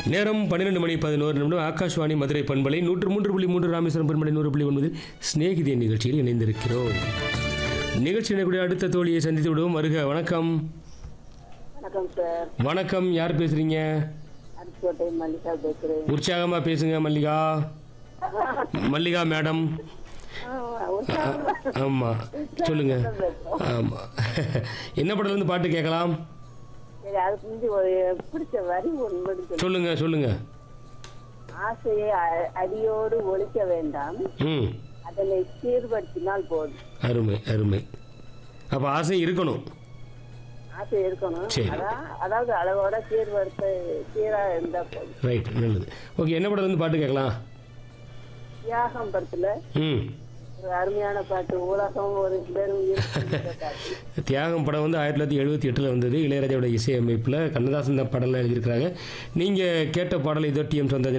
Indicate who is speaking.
Speaker 1: நேரம் பன்னிரெண்டு மணி பதினோரு நிமிடம் ஆகாஷ்வாணி மதுரை பண்பலை நூற்று மூன்று புள்ளி மூன்று ராமேஸ்வரம் பண்பலை நூறு புள்ளி ஒன்பதில் சிநேகிதிய நிகழ்ச்சியில் இணைந்திருக்கிறோம் நிகழ்ச்சி இணைக்கூடிய அடுத்த தோழியை சந்தித்து விடுவோம் வருக வணக்கம்
Speaker 2: வணக்கம் சார்
Speaker 1: வணக்கம் யார் பேசுறீங்க
Speaker 2: அரிசிக்கோட்டை மல்லிகா பேசுறேன்
Speaker 1: உற்சாகமா பேசுங்க மல்லிகா மல்லிகா மேடம் ஆமா சொல்லுங்க ஆமா என்ன படத்துல இருந்து பாட்டு கேட்கலாம்
Speaker 2: சரி அதுக்கு முந்தி ஒரு பிடிச்ச வரி ஒன்று சொல்லி
Speaker 1: சொல்லுங்க சொல்லுங்க
Speaker 2: ஆசையை அ- அடியோடு ஒழிக்க வேண்டாம்
Speaker 1: ம்
Speaker 2: அதனை சீர்படுத்தினால் போதும்
Speaker 1: அருமை அருமை அப்போ ஆசை இருக்கணும்
Speaker 2: ஆசை இருக்கணும்
Speaker 1: சரி.
Speaker 2: அதான் அதாவது அளவோட சீர்படுத்த சீரா இருந்தா போதும்
Speaker 1: ரைட் நல்லது ஓகே என்ன படத்துல இருந்து பாட்டு கேட்கலாம்
Speaker 2: தியாகம் படத்துல
Speaker 1: ம்
Speaker 2: ஒரு அருமையான பாட்டு உலகம் ஒரு பெரும் ஈர்ப்பு பாட்டு
Speaker 1: தியாகம் படம் வந்து ஆயிரத்தி தொள்ளாயிரத்தி எழுபத்தி எட்டில் வந்தது இளையராஜாவோட இசையமைப்பில் கண்ணதாசன் தான் படம்லாம் எழுதியிருக்கிறாங்க நீங்கள் கேட்ட பாடல் இதோ டி எம்